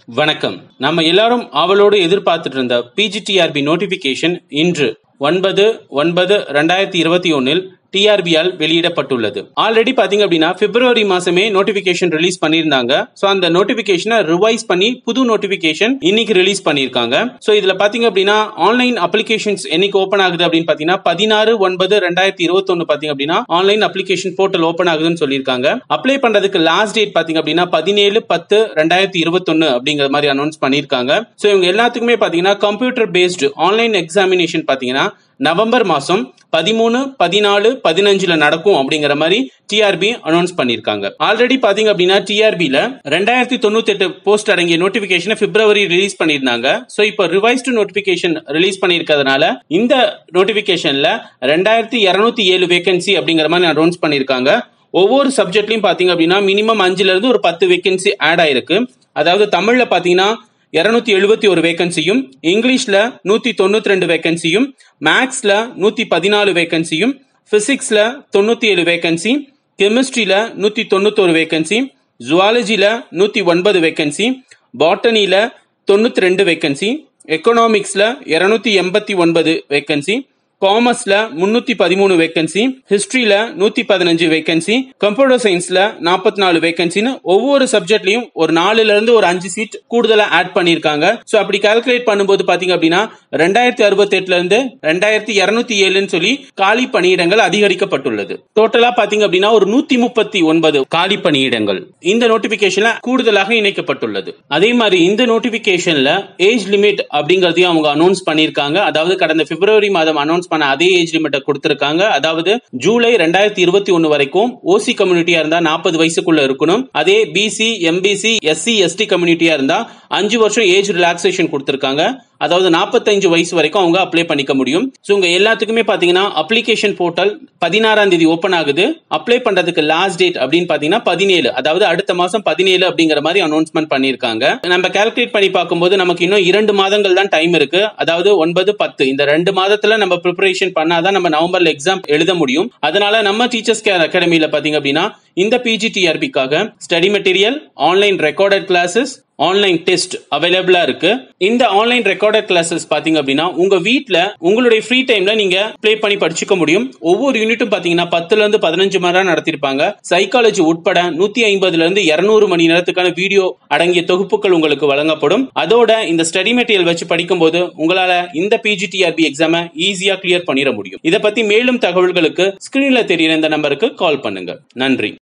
வணக்கம் நம்ம எல்லாரும் ஆவலோடு எதிர்பார்த்துட்டு இருந்த பிஜிடிஆர்பி நோட்டிபிகேஷன் இன்று ஒன்பது ஒன்பது ரெண்டாயிரத்தி இருபத்தி ஒன்னில் டிஆர்பியால் வெளியிடப்பட்டுள்ளது ஆல்ரெடி பாத்தீங்க அப்படின்னா பிப்ரவரி மாசமே நோட்டிபிகேஷன் ரிலீஸ் பண்ணியிருந்தாங்க சோ அந்த நோட்டிபிகேஷனை ரிவைஸ் பண்ணி புது நோட்டிபிகேஷன் இன்னைக்கு ரிலீஸ் பண்ணியிருக்காங்க சோ இதுல பாத்தீங்க அப்படின்னா ஆன்லைன் அப்ளிகேஷன்ஸ் என்னைக்கு ஓபன் ஆகுது அப்படின்னு பாத்தீங்கன்னா பதினாறு ஒன்பது ரெண்டாயிரத்தி இருபத்தி பாத்தீங்க அப்படின்னா ஆன்லைன் அப்ளிகேஷன் போர்ட்டல் ஓபன் ஆகுதுன்னு சொல்லியிருக்காங்க அப்ளை பண்றதுக்கு லாஸ்ட் டேட் பாத்தீங்க அப்படின்னா பதினேழு பத்து ரெண்டாயிரத்தி இருபத்தொன்னு அப்படிங்கிற மாதிரி அனௌன்ஸ் பண்ணியிருக்காங்க சோ இவங்க எல்லாத்துக்குமே பாத்தீங்கன்னா கம்ப்யூட்டர் பேஸ்டு ஆன்லைன் எக்ஸாமினேஷன் பாத்தீங்கன்னா நவம்பர் மாசம் பதிமூணு பதினாலு பதினஞ்சுல நடக்கும் அப்படிங்கிற மாதிரி டிஆர்பி அனௌன்ஸ் பண்ணிருக்காங்க ஆல்ரெடி பாத்தீங்க அப்படின்னா டிஆர்பில ரெண்டாயிரத்தி தொண்ணூத்தி எட்டு போஸ்ட் அடங்கிய நோட்டிபிகேஷன் பிப்ரவரி ரிலீஸ் பண்ணிருந்தாங்க சோ இப்போ ரிவைஸ்டு நோட்டிபிகேஷன் ரிலீஸ் பண்ணிருக்கிறதுனால இந்த நோட்டிபிகேஷன்ல ரெண்டாயிரத்தி இருநூத்தி ஏழு வேகன்சி அப்படிங்கிற மாதிரி அனௌன்ஸ் பண்ணிருக்காங்க ஒவ்வொரு சப்ஜெக்ட்லயும் பாத்தீங்க அப்படின்னா மினிமம் அஞ்சுல இருந்து ஒரு பத்து வேகன்சி ஆட் ஆயிருக்கு அதாவது தமிழ்ல பாத்தீங்கன்னா இருநூத்தி எழுபத்தி ஒரு வேகன்சியும் இங்கிலீஷ்ல நூத்தி தொண்ணூத்தி ரெண்டு வேகன்சியும் மேக்ஸ்ல நூத்தி பதினாலு வேகன்சியும் பிசிக்ஸ்ல தொண்ணூத்தி ஏழு வேகன்சி கெமிஸ்ட்ரியில நூத்தி தொண்ணூத்தொரு வேகன்சி ஜுவாலஜில நூத்தி ஒன்பது வேகன்சி பாட்டனில தொண்ணூத்தி ரெண்டு வேகன்சி எக்கனாமிக்ஸ்ல இருநூத்தி எண்பத்தி ஒன்பது வேகன்சி காமர்ஸ்ல முன்னூத்தி பதிமூணு வேகன்சி ஹிஸ்டரியில நூத்தி பதினஞ்சு வேகன்சி கம்ப்யூட்டர் சயின்ஸ்ல நாற்பத்தி நாலு வேகன்சின்னு ஒவ்வொரு சப்ஜெக்ட்லயும் ஒரு நாலுல இருந்து ஒரு அஞ்சு சீட் கூடுதலா ஆட் பண்ணிருக்காங்க சோ அப்படி கால்குலேட் பண்ணும்போது பாத்தீங்க அப்படின்னா ரெண்டாயிரத்தி அறுபத்தி எட்டுல இருந்து ரெண்டாயிரத்தி இருநூத்தி ஏழுன்னு சொல்லி காலி பணியிடங்கள் அதிகரிக்கப்பட்டுள்ளது டோட்டலா பாத்தீங்க அப்படின்னா ஒரு நூத்தி முப்பத்தி ஒன்பது காலி பணியிடங்கள் இந்த நோட்டிபிகேஷன்ல கூடுதலாக இணைக்கப்பட்டுள்ளது அதே மாதிரி இந்த நோட்டிபிகேஷன்ல ஏஜ் லிமிட் அப்படிங்கறதையும் அவங்க அனௌன்ஸ் பண்ணிருக்காங்க அதாவது கடந்த பிப்ரவரி மாதம் அனௌன்ஸ் பண்ண அதே ஏஜ் லிமிட்டை கொடுத்திருக்காங்க அதாவது ஜூலை ரெண்டாயிரத்தி இருபத்தி ஒன்னு வரைக்கும் ஓசி கம்யூனிட்டியா இருந்தா நாற்பது வயசுக்குள்ள இருக்கணும் அதே பிசி எம்பிசி எஸ்சி எஸ்டி கம்யூனிட்டியா இருந்தா அஞ்சு வருஷம் ஏஜ் ரிலாக்ஸேஷன் கொடுத்திருக்காங்க அதாவது நாற்பத்தஞ்சு வயசு வரைக்கும் அவங்க அப்ளை பண்ணிக்க முடியும் ஸோ உங்க எல்லாத்துக்குமே பாத்தீங்கன்னா அப்ளிகேஷன் போர்ட்டல் பதினாறாம் தேதி ஓப்பன் ஆகுது அப்ளை பண்றதுக்கு லாஸ்ட் டேட் அப்படின்னு பாத்தீங்கன்னா பதினேழு அதாவது அடுத்த மாசம் பதினேழு அப்படிங்கிற மாதிரி அனௌன்ஸ்மெண்ட் பண்ணிருக்காங்க நம்ம கால்குலேட் பண்ணி பார்க்கும்போது நமக்கு இன்னும் இரண்டு மாதங்கள் தான் டைம் இருக்கு அதாவது ஒன்பது பத்து இந்த ரெண்டு மாதத்துல நம்ம ப்ரிப்பரேஷன் பண்ணாதான் நம்ம நவம்பர்ல எக்ஸாம் எழுத முடியும் அதனால நம்ம டீச்சர்ஸ் கேர் அகாடமியில பாத்தீங்க அப்படின்னா இந்த பிஜிடிஆர்பிக்காக study material online recorded classes online test அவைலபிளா இருக்கு இந்த ஆன்லைன் ரெக்கார்டட் கிளாஸஸ் பாத்தீங்க அப்படின்னா உங்க வீட்ல உங்களுடைய ஃப்ரீ டைம்ல நீங்க ப்ளே பண்ணி படிச்சுக்க முடியும் ஒவ்வொரு யூனிட்டும் பாத்தீங்கன்னா பத்துல இருந்து பதினஞ்சு மணி நேரம் நடத்திருப்பாங்க சைக்காலஜி உட்பட நூத்தி ஐம்பதுல இருந்து இருநூறு மணி நேரத்துக்கான வீடியோ அடங்கிய தொகுப்புகள் உங்களுக்கு வழங்கப்படும் அதோட இந்த ஸ்டடி மெட்டீரியல் வச்சு படிக்கும் போது உங்களால இந்த பிஜிடிஆர்பி எக்ஸாம ஈஸியா கிளியர் பண்ணிட முடியும் இதை பத்தி மேலும் தகவல்களுக்கு ஸ்கிரீன்ல தெரியுற இந்த நம்பருக்கு கால் பண்ணுங்க நன்றி